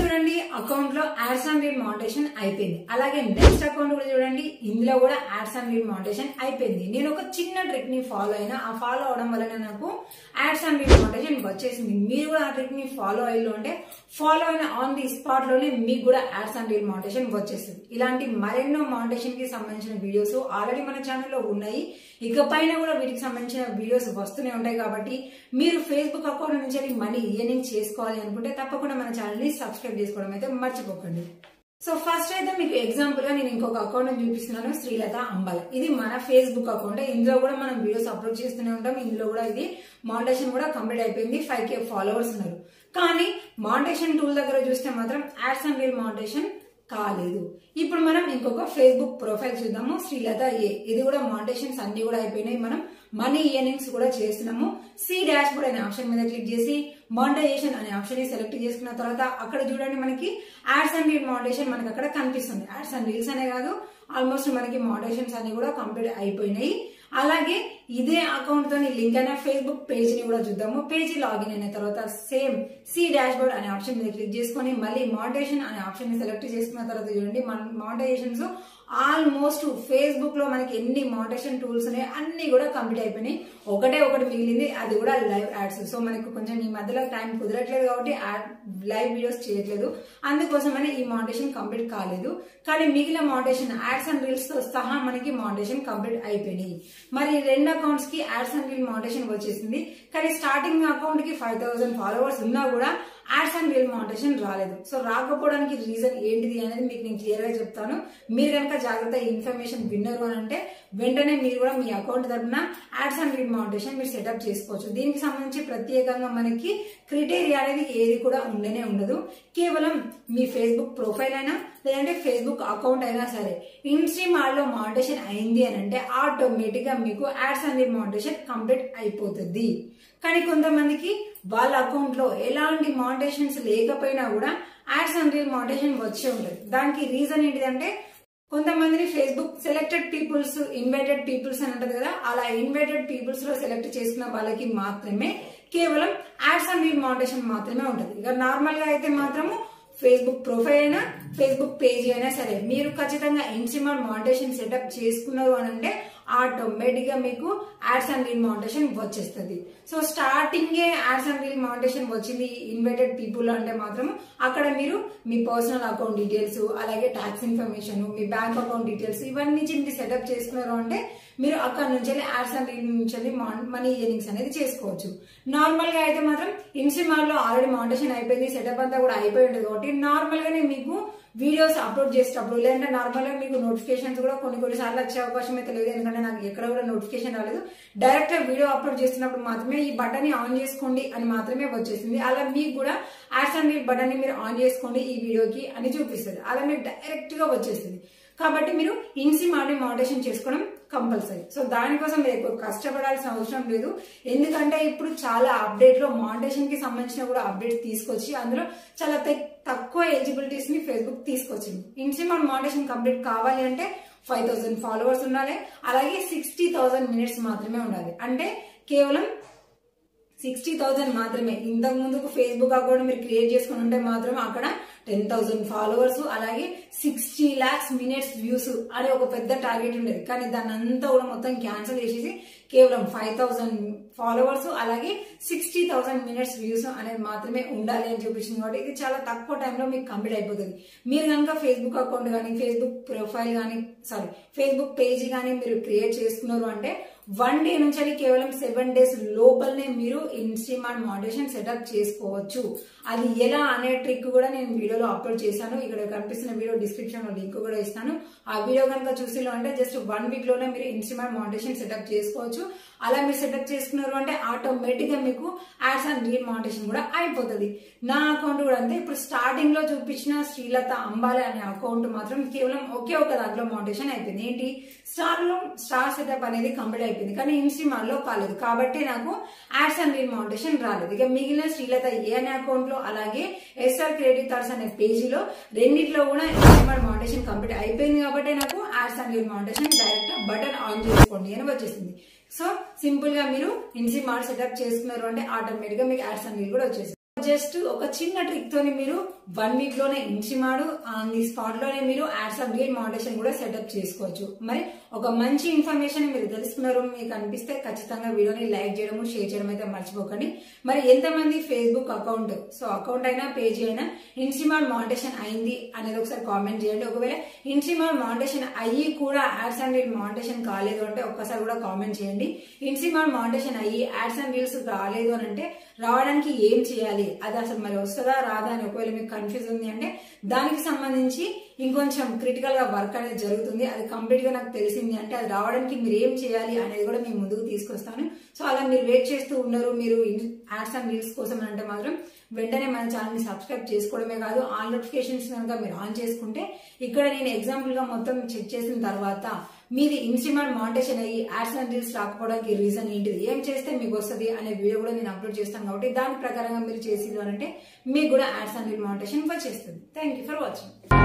చూడండి అకౌంట్ లో ads and reel మౌంటేషన్ అయిపోయింది అలాగే నెక్స్ట్ అకౌంట్ కూడా చూడండి ఇందులో కూడా యాడ్స్ అండ్ రీడ్ మౌంటేషన్ అయిపోయింది నేను ఒక చిన్న ట్రిక్ ని ఫాలో అయినా ఆ ఫాలో అవడం వలన నాకు యాడ్స్ అండ్ రీడ్ మౌంటేషన్ వచ్చేసింది మీరు కూడా ఆ ట్రిక్ ని ఫాలో అయ్యి ఉంటే ఫాలో అయిన ఆన్ ది స్పాట్ లోనే మీకు కూడా యాడ్స్ అండ్ రీడ్ మౌంటేషన్ వచ్చేస్తుంది ఇలాంటి మరెన్నో మౌంటేషన్ కి సంబంధించిన వీడియోస్ ఆల్రెడీ మన ఛానల్లో ఉన్నాయి ఇక పైన కూడా వీటికి సంబంధించిన వీడియోస్ వస్తూనే ఉంటాయి కాబట్టి మీరు ఫేస్బుక్ అకౌంట్ నుంచి మనీ ఇయర్నింగ్ చేసుకోవాలి అనుకుంటే తప్పకుండా మన ఛానల్ ని సబ్స్క్రైబ్ చేసుకోవడం అయితే మర్చిపోకండి సో ఫస్ట్ అయితే మీకు ఎగ్జాంపుల్ గా నేను ఇంకొక అకౌంట్ చూపిస్తున్నాను శ్రీలత అంబల ఇది మన ఫేస్బుక్ అకౌంట్ ఇందులో కూడా మనం వీడియోస్ అప్లోడ్ చేస్తూనే ఉంటాం ఇందులో కూడా ఇది మౌంటేషన్ కూడా కంప్లీట్ అయిపోయింది ఫైవ్ కే ఫాలోవర్స్ ఉన్నారు కానీ మౌంటేషన్ టూల్ దగ్గర చూస్తే మాత్రం యాడ్స్ అండ్ రీల్ మౌంటేషన్ కాలేదు ఇప్పుడు మనం ఇంకొక ఫేస్బుక్ ప్రొఫైల్ చూద్దాము శ్రీలత ఏ ఇది కూడా మౌంటేషన్స్ అన్ని కూడా అయిపోయినాయి మనం మనీ ఇయర్నింగ్స్ కూడా చేస్తున్నాము సి డాష్ బోర్డ్ అనే ఆప్షన్ మీద క్లిక్ చేసి మౌంటైజేషన్ అనే ఆప్షన్ ని సెలెక్ట్ చేసుకున్న తర్వాత అక్కడ చూడండి మనకి యాడ్స్ అండ్ రీల్ మౌంటేషన్ మనకి అక్కడ కనిపిస్తుంది యాడ్స్ అండ్ రీల్స్ అనే కాదు ఆల్మోస్ట్ మనకి మౌంటేషన్స్ అన్ని కూడా కంప్లీట్ అయిపోయినాయి అలాగే ఇదే అకౌంట్ తోని లింక్ అయిన ఫేస్బుక్ పేజ్ ని కూడా చూద్దాము పేజ్ లాగిన్ అయిన తర్వాత సేమ్ సి డాష్ బోర్డ్ అనే ఆప్షన్ మీద క్లిక్ చేసుకొని మళ్ళీ మౌంటేషన్ అనే ఆప్షన్ ని సెలెక్ట్ చేసుకున్న తర్వాత చూడండి మన మౌంటైజేషన్స్ ఆల్మోస్ట్ ఫేస్బుక్ లో మనకి ఎన్ని మౌంటేషన్ టూల్స్ ఉన్నాయి అన్ని కూడా కంప్లీట్ అయిపోయినాయి ఒకటే ఒకటి మిగిలింది అది కూడా లైవ్ యాడ్స్ సో మనకు కొంచెం ఈ మధ్యలో టైం కుదరట్లేదు కాబట్టి లైవ్ వీడియోస్ చేయట్లేదు అందుకోసమని ఈ మౌంటేషన్ కంప్లీట్ కాలేదు కానీ మిగిలిన మౌంటేషన్ యాడ్స్ అండ్ రీల్స్ తో సహా మనకి మౌంటేషన్ కంప్లీట్ అయిపోయినాయి మరి రెండు అకౌంట్స్ కి యాడ్స్ అండ్ రీల్ మౌంటేషన్ వచ్చేసింది కానీ స్టార్టింగ్ అకౌంట్ కి ఫైవ్ థౌసండ్ ఫాలోవర్స్ ఉన్నా కూడా యాడ్స్ అండ్ రీల్ మౌంటేషన్ రాలేదు సో రాకపోవడానికి రీజన్ ఏంటిది అనేది మీకు నేను క్లియర్ గా చెప్తాను మీరు కనుక జాగ్రత్త ఇన్ఫర్మేషన్ విన్నరు అని అంటే వెంటనే మీరు కూడా మీ అకౌంట్ తరఫున యాడ్స్ అండ్ రీల్ మౌంటేషన్ మీరు సెటప్ చేసుకోవచ్చు దీనికి సంబంధించి ప్రత్యేకంగా మనకి క్రిటేరియా అనేది ఏది కూడా ఉండనే ఉండదు కేవలం మీ ఫేస్బుక్ ప్రొఫైల్ అయినా లేదంటే ఫేస్బుక్ అకౌంట్ అయినా సరే ఇన్స్ట్రీమాల్ లో మౌంటేషన్ అయింది అని అంటే ఆటోమేటిక్ గా మీకు ads and reel monetization complete అయిపోతుంది కానీ కొంతమందికి వాళ్ళ అకౌంట్ లో ఎలాంటి మౌంటేషన్స్ లేకపోయినా కూడా యాడ్స్ అండ్ రీల్ మౌంటేషన్ వచ్చే ఉంటుంది దానికి రీజన్ ఏంటిదంటే కొంతమందిని Facebook selected peoples invited peoples అని అంటది కదా అలా ఇన్వైటెడ్ పీపుల్స్ లో సెలెక్ట్ చేసుకున్న వాళ్ళకి మాత్రమే కేవలం యాడ్స్ అండ్ రీల్ మౌంటేషన్ మాత్రమే ఉంటుంది ఇక నార్మల్ గా అయితే మాత్రము ఫేస్బుక్ ప్రొఫైల్ అయినా ఫేస్బుక్ పేజ్ అయినా సరే మీరు ఖచ్చితంగా ఇన్స్టిమాల్ మౌంటేషన్ సెటప్ చేసుకున్నారు అని అంటే ఆటోమేటిక్ గా మీకు యాడ్స్ అండ్ రీల్ మౌంటేషన్ వచ్చేస్తుంది so starting ads and reel monetization వచ్చింది ఇన్వైటెడ్ పీపుల్ అంటే మాత్రం అక్కడ మీరు మీ పర్సనల్ అకౌంట్ డీటెయిల్స్ అలాగే ట్యాక్స్ ఇన్ఫర్మేషన్ మీ బ్యాంక్ అకౌంట్ డీటెయిల్స్ ఇవన్నీ మీరు సెటప్ చేసుకున్నారు అంటే మీరు అక్కడ నుంచి యాడ్స్ అండ్ రీల్ నుంచి మనీ ఇయర్నింగ్స్ అనేది చేసుకోవచ్చు నార్మల్ గా అయితే మాత్రం ఇన్స్టిమాల్ లో ఆల్రెడీ మౌంటేషన్ అయిపోయింది సెటప్ అంతా కూడా అయిపోయి ఉంటుంది కాబట్టి నార్మల్ గానే మీకు వీడియోస్ అప్లోడ్ చేసేటప్పుడు లేదంటే నార్మల్ గా మీకు నోటిఫికేషన్స్ కూడా కొన్ని కొన్ని సార్లు వచ్చే అవకాశం అయితే లేదు ఎందుకంటే నాకు ఎక్కడ కూడా నోటిఫికేషన్ రాలేదు డైరెక్ట్ గా వీడియో అప్లోడ్ చేస్తున్నప్పుడు మాత్రమే ఈ బటన్ ని ఆన్ చేసుకోండి అని మాత్రమే వచ్చేసింది అలా మీకు కూడా యాడ్స్ అండ్ బటన్ ని మీరు ఆన్ చేసుకోండి ఈ వీడియోకి అని చూపిస్తుంది అలా మీకు డైరెక్ట్ గా వచ్చేసింది కాబట్టి మీరు ఇన్సి మాడి మౌంటేషన్ చేసుకోవడం కంపల్సరీ సో దానికోసం మీరు ఎక్కువ కష్టపడాల్సిన అవసరం లేదు ఎందుకంటే ఇప్పుడు చాలా అప్డేట్ లో మౌంటేషన్ కి సంబంధించిన కూడా అప్డేట్స్ తీసుకొచ్చి అందులో చాలా తక్కువ ఎలిజిబిలిటీస్ ని ఫేస్బుక్ తీసుకొచ్చింది ఇన్స్టిమాల్ మౌంటేషన్ కంప్లీట్ కావాలి అంటే ఫైవ్ థౌసండ్ ఫాలోవర్స్ ఉండాలి అలాగే సిక్స్టీ థౌసండ్ మినిట్స్ మాత్రమే ఉండాలి అంటే కేవలం సిక్స్టీ థౌసండ్ మాత్రమే ఇంతకు ముందుకు ఫేస్బుక్ అకౌంట్ మీరు క్రియేట్ చేసుకుని ఉంటే మాత్రం అక్కడ టెన్ థౌసండ్ ఫాలోవర్స్ అలాగే సిక్స్టీ లాక్స్ మినిట్స్ వ్యూస్ అనే ఒక పెద్ద టార్గెట్ ఉండేది కానీ దాన్ని అంతా కూడా మొత్తం క్యాన్సిల్ చేసేసి కేవలం ఫైవ్ థౌసండ్ ఫాలోవర్స్ అలాగే సిక్స్టీ థౌసండ్ మినిట్స్ వ్యూస్ అనేది మాత్రమే ఉండాలి అని చూపించింది కాబట్టి ఇది చాలా తక్కువ టైంలో మీకు కంప్లీట్ అయిపోతుంది మీరు కనుక ఫేస్బుక్ అకౌంట్ కానీ ఫేస్బుక్ ప్రొఫైల్ కానీ సారీ ఫేస్బుక్ పేజ్ కానీ మీరు క్రియేట్ చేసుకున్నారు అంటే వన్ డే నుంచి అది కేవలం సెవెన్ డేస్ లోపలనే మీరు ఇన్స్టిమార్ట్ మోడరేషన్ సెటప్ చేసుకోవచ్చు అది ఎలా అనే ట్రిక్ కూడా నేను వీడియోలో అప్లోడ్ చేశాను ఇక్కడ కనిపిస్తున్న వీడియో డిస్క్రిప్షన్ లో లింక్ కూడా ఇస్తాను ఆ వీడియో కనుక చూసిలో అంటే జస్ట్ వన్ వీక్ లోనే మీరు ఇన్స్టిమార్ట్ మోడరేషన్ సెటప్ చేసుకోవచ్చు అలా మీరు సెటప్ చేసుకున్నారు అంటే ఆటోమేటిక్ గా మీకు యాడ్స్ అండ్ రీడ్ మౌంటేషన్ కూడా అయిపోతుంది నా అకౌంట్ కూడా అంతే ఇప్పుడు స్టార్టింగ్ లో చూపించిన శ్రీలత అంబాలి అనే అకౌంట్ మాత్రం కేవలం ఒకే ఒక దాంట్లో మౌంటేషన్ అయిపోయింది ఏంటి స్టార్ లో స్టార్ సెటప్ అనేది కంప్లీట్ అయిపోయింది కానీ ఇన్స్టిమాల్ లో కాలేదు కాబట్టి నాకు యాడ్స్ అండ్ రీడ్ మౌంటేషన్ రాలేదు ఇక మిగిలిన శ్రీలత ఏ అనే అకౌంట్ లో అలాగే ఎస్ఆర్ క్రియేటివ్ థాట్స్ అనే పేజీలో రెండిట్లో కూడా ఇన్స్టిమాల్ మౌంటేషన్ కంప్లీట్ అయిపోయింది కాబట్టి నాకు ads and reel monetization direct button on చేసుకోండి అని వచ్చేసింది సో సింపుల్ గా మీరు ఇన్సిమార్ట్ సెటప్ చేసుకున్నారు అంటే ఆటోమేటిక్ గా మీకు యాడ్స్ అండ్ కూడా వచ్చేసింది జస్ట్ ఒక చిన్న ట్రిక్ తోని మీరు వన్ వీక్ లోనే ఇన్సిమాడు ఆన్ ది స్పాట్ లోనే మీరు యాడ్స్ ఆఫ్ రీల్ మోడరేషన్ కూడా సెటప్ చేసుకోవచ్చు మరి ఒక మంచి ఇన్ఫర్మేషన్ మీరు తెలుసుకున్నారు మీకు అనిపిస్తే ఖచ్చితంగా వీడియోని లైక్ చేయడము షేర్ చేయడం అయితే మర్చిపోకండి మరి ఎంతమంది ఫేస్బుక్ అకౌంట్ సో అకౌంట్ అయినా పేజీ అయినా ఇన్సిమాడ్ మోడరేషన్ అయింది అనేది ఒకసారి కామెంట్ చేయండి ఒకవేళ ఇన్సిమాడ్ మోడరేషన్ అయ్యి కూడా యాడ్స్ అండ్ రీల్ మోడరేషన్ కాలేదు అంటే ఒక్కసారి కూడా కామెంట్ చేయండి ఇన్సిమాడ్ మోడరేషన్ అయ్యి యాడ్స్ అండ్ రీల్స్ రాలేదు అని అంటే రావడానికి ఏం చేయాలి అది అసలు మరి వస్తుందా రాదా అని ఒకవేళ మీకు కన్ఫ్యూజ్ ఉంది అంటే దానికి సంబంధించి ఇంకొంచెం క్రిటికల్ గా వర్క్ అనేది జరుగుతుంది అది కంప్లీట్ గా నాకు తెలిసింది అంటే అది రావడానికి మీరు ఏం చేయాలి అనేది కూడా మేము ముందుకు తీసుకొస్తాను సో అలా మీరు వెయిట్ చేస్తూ ఉన్నారు మీరు యాడ్స్ అండ్ రీల్స్ కోసం అని అంటే మాత్రం వెంటనే మన ఛానల్ ని సబ్స్క్రైబ్ చేసుకోవడమే కాదు ఆల్ నోటిఫికేషన్స్ కనుక మీరు ఆన్ చేసుకుంటే ఇక్కడ నేను ఎగ్జాంపుల్ గా మొత్తం చెక్ చేసిన తర్వాత మీది ఇన్స్ట్రుమెంట్ మానిటేషన్ అయ్యి యాడ్స్ అండ్ రీల్స్ రాకపోవడానికి రీజన్ ఏంటిది ఏం చేస్తే మీకు వస్తుంది అనే వీడియో కూడా నేను అప్లోడ్ చేస్తాను కాబట్టి దాని ప్రకారంగా మీరు చేసి అంటే మీకు కూడా యాడ్స్ అండ్ రీల్ మానిటేషన్ వచ్చేస్తుంది థ్యాంక్ యూ ఫర్ వాచింగ్